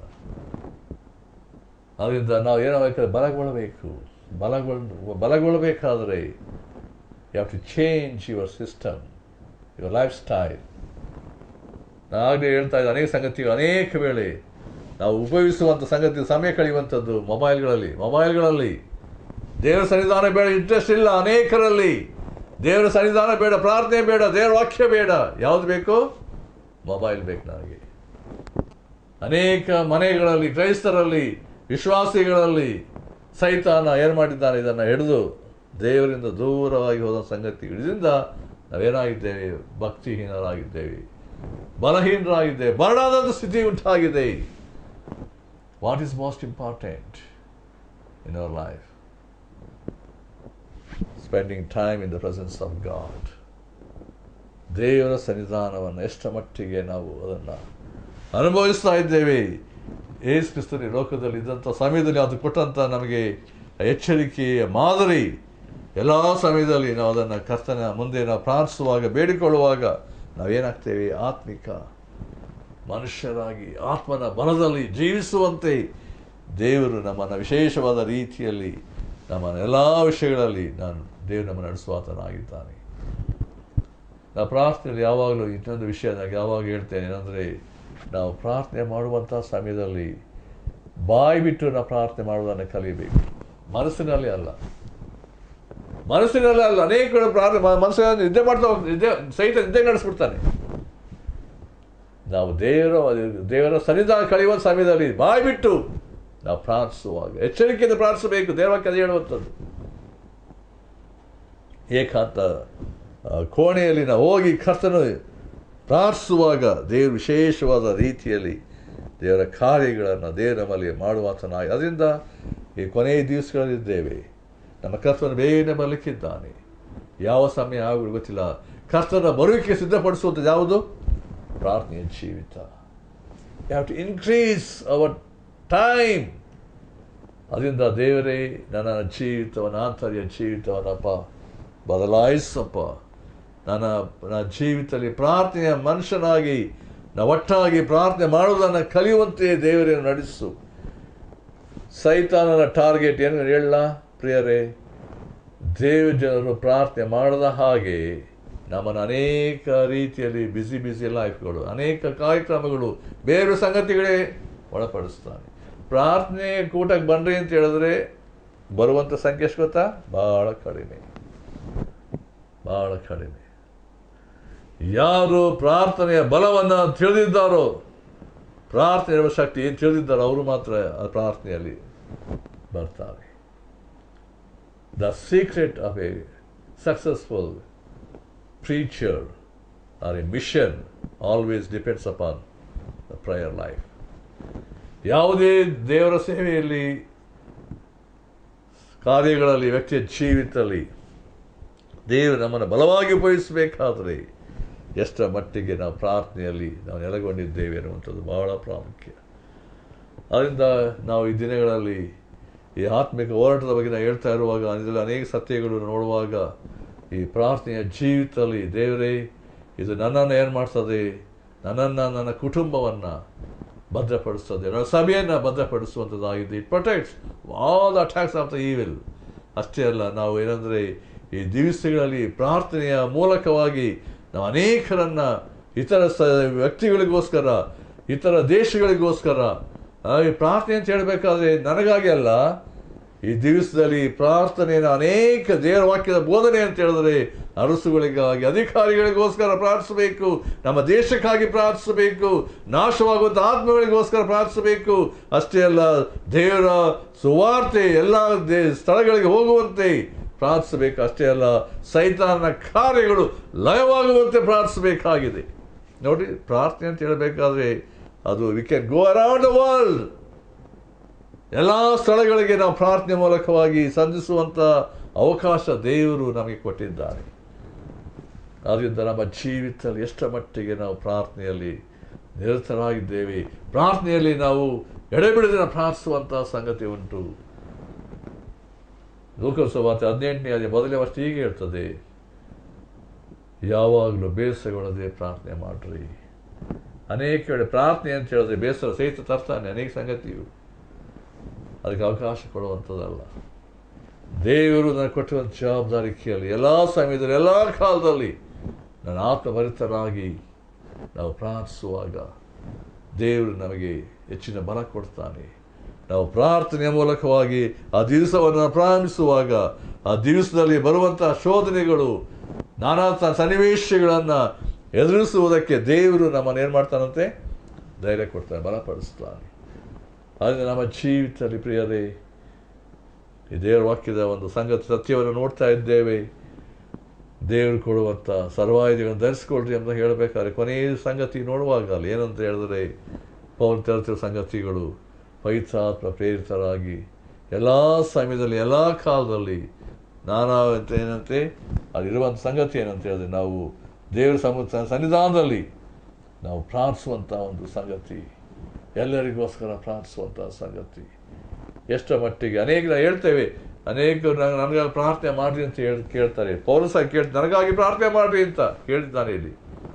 ಅದರಿಂದ ನಾವು ಏನಾಗಬೇಕಾದ್ರೆ ಬಲಗೊಳ್ಳಬೇಕು ಬಲಗೊಳ್ಳ ಬಲಗೊಳ್ಳಬೇಕಾದರೆ you have to change your system your life style ನಾಗಲೇ ಹೇಳ್ತಾ ಇದ್ದ ಅನೇಕ ಸಂಗತಿಗಳು ಅನೇಕ ವೇಳೆ ನಾವು ಉಪಯೋಗಿಸುವಂಥ ಸಂಗತಿ ಸಮಯ ಕಳೆಯುವಂಥದ್ದು ಮೊಬೈಲ್ಗಳಲ್ಲಿ ಮೊಬೈಲ್ಗಳಲ್ಲಿ ದೇವರ ಸನ್ನಿಧಾನ ಬೇಡ ಇಂಟ್ರೆಸ್ಟ್ ಇಲ್ಲ ಅನೇಕರಲ್ಲಿ ದೇವರ ಸನ್ನಿಧಾನ ಬೇಡ ಪ್ರಾರ್ಥನೆ ಬೇಡ ದೇವರ ವಾಕ್ಯ ಬೇಡ ಯಾವುದು ಬೇಕು ಮೊಬೈಲ್ ಬೇಕು ನನಗೆ ಅನೇಕ ಮನೆಗಳಲ್ಲಿ ಕ್ರೈಸ್ತರಲ್ಲಿ ವಿಶ್ವಾಸಿಗಳಲ್ಲಿ ಸೈತಾನ ಏನು ಮಾಡಿದ್ದಾನೆ ಇದನ್ನು ಹಿಡಿದು ದೇವರಿಂದ ದೂರವಾಗಿ ಹೋದ ಸಂಗತಿ ಇದರಿಂದ ನಾವೇನಾಗಿದ್ದೇವೆ ಭಕ್ತಿಹೀನರಾಗಿದ್ದೇವೆ ಬಲಹೀನರಾಗಿದ್ದೇವೆ ಬರಡಾದ ಸ್ಥಿತಿ ಉಂಟಾಗಿದೆ what is most important in our life spending time in the presence of God ದೇವರ ಸನ್ನಿಧಾನವನ್ನು ಎಷ್ಟು ಮಟ್ಟಿಗೆ ನಾವು ಅದನ್ನು ಅನುಭವಿಸ್ತಾ ಇದ್ದೇವೆ ಏಸು ಕ್ರಿಸ್ತನ ಈ ಲೋಕದಲ್ಲಿ ಇದ್ದಂಥ ಸಮಯದಲ್ಲಿ ಅದು ಕೊಟ್ಟಂಥ ನಮಗೆ ಎಚ್ಚರಿಕೆಯ ಮಾದರಿ ಎಲ್ಲ ಸಮಯದಲ್ಲಿ ನಾವು ಅದನ್ನು ಕರ್ತನ ಮುಂದೆ ನಾವು ಪ್ರಾರ್ಥಿಸುವಾಗ ಬೇಡಿಕೊಳ್ಳುವಾಗ ನಾವೇನಾಗ್ತೇವೆ ಆತ್ಮಿಕ ಮನುಷ್ಯರಾಗಿ ಆತ್ಮನ ಬಲದಲ್ಲಿ ಜೀವಿಸುವಂತೆ ದೇವರು ನಮ್ಮನ್ನು ವಿಶೇಷವಾದ ರೀತಿಯಲ್ಲಿ ನಮ್ಮ ಎಲ್ಲ ವಿಷಯಗಳಲ್ಲಿ ನಾನು ದೇವರು ನಮ್ಮನ್ನು ನಡೆಸುವಾತನಾಗಿದ್ದಾನೆ ನಾವು ಪ್ರಾರ್ಥನೆಯಲ್ಲಿ ಯಾವಾಗಲೂ ಇನ್ನೊಂದು ವಿಷಯ ನಾನು ಯಾವಾಗ ಹೇಳ್ತೇನೆ ಏನಂದರೆ ನಾವು ಪ್ರಾರ್ಥನೆ ಮಾಡುವಂಥ ಸಮಯದಲ್ಲಿ ಬಾಯಿ ಬಿಟ್ಟು ನಾವು ಪ್ರಾರ್ಥನೆ ಮಾಡುವುದನ್ನು ಕಲಿಯಬೇಕು ಮನಸ್ಸಿನಲ್ಲಿ ಅಲ್ಲ ಮನಸ್ಸಿನಲ್ಲಿ ಅಲ್ಲ ಅನೇಕ ಕಡೆ ಪ್ರಾರ್ಥನೆ ಮ- ಮನಸ್ಸಿನಲ್ಲಿ ನಿದ್ದೆ ಮಾಡ್ತಾ ಹೋಗ್ತಾನೆ ನಿದ್ದೆ ಸಹಿತ ನಿದ್ದೆ ನಡೆಸ್ಬಿಡ್ತಾನೆ ನಾವು ದೇವರ ದೇವರ ಸನ್ನಿಧಾನ ಕಳೆಯುವ ಸಮಯದಲ್ಲಿ ಬಾಯಿ ಬಿಟ್ಟು ನಾವು ಪ್ರಾರ್ಥಿಸುವಾಗ ಎಚ್ಚರಿಕೆಯಿಂದ ಪ್ರಾರ್ಥಿಸಬೇಕು ದೇವರ ಕಥೆ ಹೇಳುವಂಥದ್ದು ಏಕಾಂತ ಆ, ಕೋಣೆಯಲ್ಲಿ ನಾವು ಹೋಗಿ ಕರ್ತನ ಪ್ರಾರ್ಥಿಸುವಾಗ ದೇವರು ವಿಶೇಷವಾದ ರೀತಿಯಲ್ಲಿ ದೇವರ ಕಾರ್ಯಗಳನ್ನು ದೇವರ ನಮ್ಮಲ್ಲಿ ಮಾಡುವಾತನಾಗಿ ಅದರಿಂದ ಈ ಕೊನೆಯ ದಿವಸಗಳಲ್ಲಿದ್ದೇವೆ ನಮ್ಮ ಕರ್ತನ ಬೇಗನೆ ಬರಲಿಕ್ಕಿದ್ದಾನೆ ಯಾವ ಸಮಯ ಆಗುವುದು ಗೊತ್ತಿಲ್ಲ ಕರ್ತನ ಬರುವಿಕೆ ಸಿದ್ಧಪಡಿಸುವಂಥದ್ದು ಯಾವುದು ಪ್ರಾರ್ಥನೆಯ ಜೀವಿತ you have to increase our time ಅದರಿಂದ ದೇವರೇ ನನ್ನ ಜೀವಿತವನ್ನು ಆಂತರ್ಯ ಜೀವಿತವನ್ನಪ್ಪ ಬದಲಾಯಿಸಪ್ಪ ನನ್ನ ನನ್ನ ಜೀವಿತದಲ್ಲಿ ಪ್ರಾರ್ಥನೆಯ ಮನುಷ್ಯನಾಗಿ ನಾವು ಒಟ್ಟಾಗಿ ಪ್ರಾರ್ಥನೆ ಮಾಡುವುದನ್ನು ಕಲಿಯುವಂತೆ ದೇವರನ್ನು ನಡೆಸು ಸೈತಾನನ ಟಾರ್ಗೆಟ್ ಏನು ಹೇಳಲ್ಲ ಪ್ರಿಯರೇ ದೇವ ಜನರು ಪ್ರಾರ್ಥನೆ ಮಾಡದ ಹಾಗೆ ನಮ್ಮನ್ನು ಅನೇಕ ರೀತಿಯಲ್ಲಿ ಬ್ಯುಸಿ ಬ್ಯುಸಿ ಲೈಫ್ಗಳು ಅನೇಕ ಕಾರ್ಯಕ್ರಮಗಳು ಬೇರೆ ಸಂಗತಿಗಳೇ ಒಳಪಡಿಸ್ತಾನೆ ಪ್ರಾರ್ಥನೆ ಕೂಟಕ್ಕೆ ಬನ್ರಿ ಅಂತ ಹೇಳಿದ್ರೆ ಬರುವಂಥ ಸಂಖ್ಯೆ ಎಷ್ಟು ಗೊತ್ತಾ ಭಾಳ ಕಡಿಮೆ ಭಾಳ ಕಡಿಮೆ ಯಾರು ಪ್ರಾರ್ಥನೆಯ ಬಲವನ್ನು ತಿಳಿದಿದ್ದಾರೋ ಪ್ರಾರ್ಥನೆ ಇರುವ ಶಕ್ತಿ ಏನು ತಿಳಿದಿದ್ದಾರೋ ಅವರು ಮಾತ್ರ ಆ ಪ್ರಾರ್ಥನೆಯಲ್ಲಿ ಬರ್ತಾರೆ the secret of a successful preacher or a mission always depends upon the prayer life. ಯಾವುದೇ ದೇವರ ಸೇವೆಯಲ್ಲಿ ಕಾರ್ಯಗಳಲ್ಲಿ ವ್ಯಕ್ತಿಯ ಜೀವಿತದಲ್ಲಿ ದೇವರು ನಮ್ಮನ್ನು ಬಲವಾಗಿ ಉಪಯೋಗಿಸಬೇಕಾದರೆ ಎಷ್ಟರ ಮಟ್ಟಿಗೆ ನಾವು ಪ್ರಾರ್ಥನೆಯಲ್ಲಿ ನಾವು ನೆಲೆಗೊಂಡಿದ್ದೇವೆ ಅನ್ನುವಂಥದ್ದು ಬಹಳ ಪ್ರಾಮುಖ್ಯ ಅದರಿಂದ ನಾವು ಈ ದಿನಗಳಲ್ಲಿ ಈ ಆತ್ಮಿಕ ಹೋರಾಟದ ಬಗ್ಗೆ ನಾವು ಹೇಳ್ತಾ ಇರುವಾಗ ಇದರಲ್ಲಿ ಅನೇಕ ಸತ್ಯಗಳು ನೋಡುವಾಗ ಈ ಪ್ರಾರ್ಥನೆಯ ಜೀವಿತದಲ್ಲಿ ದೇವರೇ ಇದು ನನ್ನನ್ನು ಏನು ಮಾಡ್ತದೆ ನನ್ನನ್ನು ನನ್ನ ಕುಟುಂಬವನ್ನು ಭದ್ರಪಡಿಸ್ತದೆ ನನ್ನ ಸಭೆಯನ್ನು ಭದ್ರಪಡಿಸುವಂಥದ್ದಾಗಿದೆ it protects all the attacks of the evil ಅಷ್ಟೇ ಅಲ್ಲ ನಾವು ಏನಂದರೆ ಈ ದಿವಸಗಳಲ್ಲಿ ಪ್ರಾರ್ಥನೆಯ ಮೂಲಕವಾಗಿ ನಾವು ಅನೇಕರನ್ನ ಇತರ ಸ ವ್ಯಕ್ತಿಗಳಿಗೋಸ್ಕರ ಇತರ ದೇಶಗಳಿಗೋಸ್ಕರ ಆ, ಈ ಪ್ರಾರ್ಥನೆ ಅಂತ ಹೇಳಬೇಕಾದ್ರೆ ನನಗಾಗಿ ಅಲ್ಲ ಈ ದಿವಸದಲ್ಲಿ ಪ್ರಾರ್ಥನೆಯನ್ನು ಅನೇಕ ದೇವರ ವಾಕ್ಯದ ಬೋಧನೆ ಅಂತ ಹೇಳಿದ್ರೆ ಅರಸುಗಳಿಗಾಗಿ ಅಧಿಕಾರಿಗಳಿಗೋಸ್ಕರ ಪ್ರಾರ್ಥಿಸಬೇಕು ನಮ್ಮ ದೇಶಕ್ಕಾಗಿ ಪ್ರಾರ್ಥಿಸಬೇಕು ನಾಶವಾಗುವಂಥ ಆತ್ಮಗಳಿಗೋಸ್ಕರ ಪ್ರಾರ್ಥಿಸಬೇಕು ಅಷ್ಟೇ ಅಲ್ಲ ದೇವರ ಸುವಾರ್ತೆ ಎಲ್ಲ ದೇ ಸ್ಥಳಗಳಿಗೆ ಹೋಗುವಂತೆ ಪ್ರಾರ್ಥಿಸಬೇಕು ಅಷ್ಟೇ ಅಲ್ಲ ಸೈತಾನನ ಕಾರ್ಯಗಳು ಲಯವಾಗುವಂತೆ ಪ್ರಾರ್ಥಿಸಬೇಕಾಗಿದೆ ನೋಡಿ ಪ್ರಾರ್ಥನೆ ಅಂತ ಹೇಳಬೇಕಾದ್ರೆ ಅದು we can go around the world ಎಲ್ಲ ಸ್ಥಳಗಳಿಗೆ ನಾವು ಪ್ರಾರ್ಥನೆ ಮೂಲಕವಾಗಿ ಸಂಧಿಸುವಂಥ ಅವಕಾಶ ದೇವರು ನಮಗೆ ಕೊಟ್ಟಿದ್ದಾರೆ ಆದ್ದರಿಂದ ನಮ್ಮ ಜೀವಿತದಲ್ಲಿ ಎಷ್ಟರ ಮಟ್ಟಿಗೆ ನಾವು ಪ್ರಾರ್ಥನೆಯಲ್ಲಿ ನಿರತರಾಗಿದ್ದೇವೆ ಪ್ರಾರ್ಥನೆಯಲ್ಲಿ ನಾವು ಎಡೆಬಿಡದೆ ಪ್ರಾರ್ಥಿಸುವಂಥ ಸಂಗತಿ ಉಂಟು ಲೋಕಸಭಾತೆ ಹದಿನೆಂಟನೇ ಅದೇ ಮೊದಲನೇ ವರ್ಷ ಹೀಗೆ ಹೇಳ್ತದೆ ಯಾವಾಗಲೂ ಬೇಸರಗೊಳ್ಳದೆ ಪ್ರಾರ್ಥನೆ ಮಾಡ್ರಿ ಅನೇಕ ವೇಳೆ ಪ್ರಾರ್ಥನೆ ಅಂತ ಹೇಳಿದ್ರೆ ಬೇಸರ ಸಹಿತ ತರ್ತಾನೆ ಅನೇಕ ಸಂಗತಿಯು ಅದಕ್ಕೆ ಅವಕಾಶ ಕೊಡುವಂಥದ್ದಲ್ಲ ದೇವರು ನನಗೆ ಕೊಟ್ಟಿರುವಂಥ ಜವಾಬ್ದಾರಿಕೆಯಲ್ಲಿ ಎಲ್ಲ ಸಮಯದಲ್ಲಿ ಎಲ್ಲ ಕಾಲದಲ್ಲಿ ನನ್ನ ಆತ್ಮಭರಿತರಾಗಿ ನಾವು ಪ್ರಾರ್ಥಿಸುವಾಗ ದೇವರು ನಮಗೆ ಹೆಚ್ಚಿನ ಬಲ ಕೊಡ್ತಾನೆ ನಾವು ಪ್ರಾರ್ಥನೆಯ ಮೂಲಕವಾಗಿ ಆ ದಿವಸವನ್ನು ಪ್ರಾರಂಭಿಸುವಾಗ ಆ ದಿವಸದಲ್ಲಿ ಬರುವಂಥ ಶೋಧನೆಗಳು ನಾನಾ ತ- ಸನ್ನಿವೇಶಗಳನ್ನು ಎದುರಿಸುವುದಕ್ಕೆ ದೇವರು ನಮ್ಮನ್ನು ಏನು ಮಾಡ್ತಾನಂತೆ ಧೈರ್ಯ ಕೊಡ್ತಾನೆ ಬಲಪಡಿಸ್ತಾನೆ ಆದ್ದರಿಂದ ನಮ್ಮ ಜೀವಿತದಲ್ಲಿ ಪ್ರಿಯರೇ ಈ ದೇವರ ವಾಕ್ಯದ ಒಂದು ಸಂಗತಿ ಸತ್ಯವನ್ನು ನೋಡ್ತಾ ಇದ್ದೇವೆ ದೇವರು ಕೊಡುವಂಥ ಸರ್ವಾಯುಧಗಳನ್ನು ಧರಿಸ್ಕೊಳ್ರಿ ಅಂತ ಹೇಳಬೇಕಾದ್ರೆ ಕೊನೆಯ ಸಂಗತಿ ನೋಡುವಾಗ ಅಲ್ಲಿ ಏನಂತ ಹೇಳಿದ್ರೆ ಪೌಲ್ ತೆರೆತಿರೋ ಸಂಗತಿಗಳು ಪವಿತ್ರಾತ್ಮ ಪ್ರೇರಿತರಾಗಿ ಎಲ್ಲ ಸಮಯದಲ್ಲಿ ಎಲ್ಲ ಕಾಲದಲ್ಲಿ ನಾನಾ ಅಂತ ಏನಂತೆ ಅಲ್ಲಿರುವಂಥ ಸಂಗತಿ ಏನಂತ ಹೇಳಿದ್ರೆ ನಾವು ದೇವರ ಸಮ ಸನ್ನಿಧಾನದಲ್ಲಿ ನಾವು ಪ್ರಾರ್ಥಿಸುವಂಥ ಒಂದು ಸಂಗತಿ ಎಲ್ಲರಿಗೋಸ್ಕರ ಪ್ರಾರ್ಥಿಸುವಂಥ ಸಂಗತಿ ಎಷ್ಟರ ಮಟ್ಟಿಗೆ ಅನೇಕ ನಾವು ಹೇಳ್ತೇವೆ ಅನೇಕರು ನಂಗೆ ನನಗಾಗಿ ಪ್ರಾರ್ಥನೆ ಮಾಡ್ರಿ ಅಂತ ಹೇಳಿ ಕೇಳ್ತಾರೆ ಪೌರಸ ಕೇಳಿ ನನಗಾಗಿ ಪ್ರಾರ್ಥನೆ ಮಾಡ್ರಿ ಅಂತ ಹೇಳಿದ್ದಾನೆ ಇಲ್ಲಿ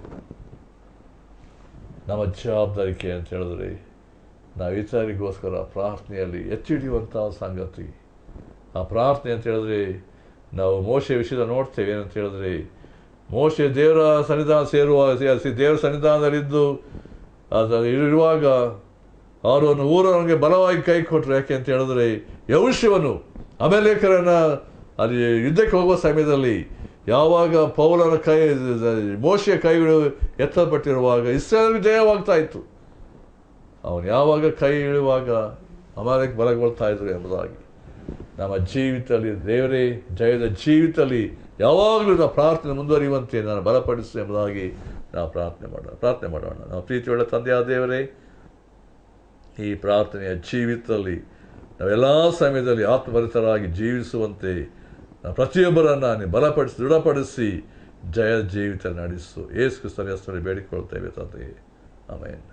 ನಮ್ಮ ಜವಾಬ್ದಾರಿಕೆ ಅಂತ ಹೇಳಿದ್ರೆ ನಾವು ಇತರರಿಗೋಸ್ಕರ ಪ್ರಾರ್ಥನೆಯಲ್ಲಿ ಎತ್ತಿಡಿಯುವಂಥ ಸಂಗತಿ ಆ ಪ್ರಾರ್ಥನೆ ಅಂತ ಹೇಳಿದ್ರೆ ನಾವು ಮೋಶೆ ವಿಷಯದ ನೋಡ್ತೇವೆ ಏನಂತ ಹೇಳಿದ್ರೆ ಮೋಶೆ ದೇವರ ಸನ್ನಿಧಾನ ಸೇರುವ ಸೇ- ದೇವರ ಸನ್ನಿಧಾನದಲ್ಲಿದ್ದು ಅದು ಇರುವಾಗ ಅವರನ್ನು ಊರವನಿಗೆ ಬಲವಾಗಿ ಕೈ ಕೊಟ್ಟರು ಯಾಕೆ ಅಂತ ಹೇಳಿದ್ರೆ ಯೌಶ್ಯವನು ಅಮೆಲೇಕರನ್ನ ಅಲ್ಲಿ ಯುದ್ಧಕ್ಕೆ ಹೋಗುವ ಸಮಯದಲ್ಲಿ ಯಾವಾಗ ಪೌಲನ ಕೈ ಮೋಶೆಯ ಕೈಗಳು ಎತ್ತಲ್ಪಟ್ಟಿರುವಾಗ ಇಸ್ರೇಲ್ಗೆ ಜಯವಾಗ್ತಾ ಇತ್ತು ಅವನು ಯಾವಾಗ ಕೈ ಇಳುವಾಗ ಅಮಾಲಕ್ಕೆ ಬಲಗೊಳ್ತಾ ಇದ್ರು ಎಂಬುದಾಗಿ ನಮ್ಮ ಜೀವಿತದಲ್ಲಿ ದೇವರೇ ಜಯದ ಜೀವಿತದಲ್ಲಿ ಯಾವಾಗಲೂ ನಾವು ಪ್ರಾರ್ಥನೆ ಮುಂದುವರಿಯುವಂತೆ ನಾನು ಬಲಪಡಿಸು ಎಂಬುದಾಗಿ ನಾವು ಪ್ರಾರ್ಥನೆ ಮಾಡೋಣ ಪ್ರಾರ್ಥನೆ ಮಾಡೋಣ ನಾವು ಪ್ರೀತಿಯುಳ್ಳ ತಂದೆಯಾದ ದೇವರೇ ಈ ಪ್ರಾರ್ಥನೆಯ ಜೀವಿತದಲ್ಲಿ ನಾವೆಲ್ಲ ಸಮಯದಲ್ಲಿ ಆತ್ಮಭರಿತರಾಗಿ ಜೀವಿಸುವಂತೆ ನಾವು ಪ್ರತಿಯೊಬ್ಬರನ್ನು ನೀವು ಬಲಪಡಿಸಿ ದೃಢಪಡಿಸಿ ಜಯ ಜೀವಿತ ನಡೆಸು ಏಸು ಕ್ರಿಸ್ತನ ಹೆಸರಲ್ಲಿ ಬೇಡಿಕೊಳ್ತೇವೆ ತಂದೆ ಆಮೇಲೆ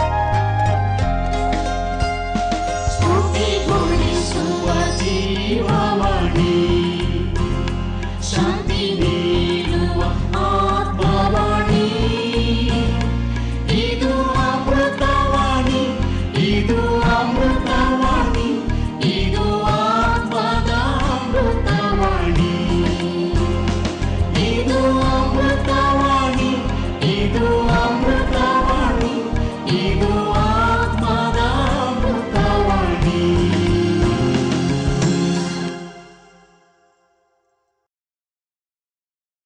ಸ್ತುತಿಗೊಳಿಸುವ ಜೀವ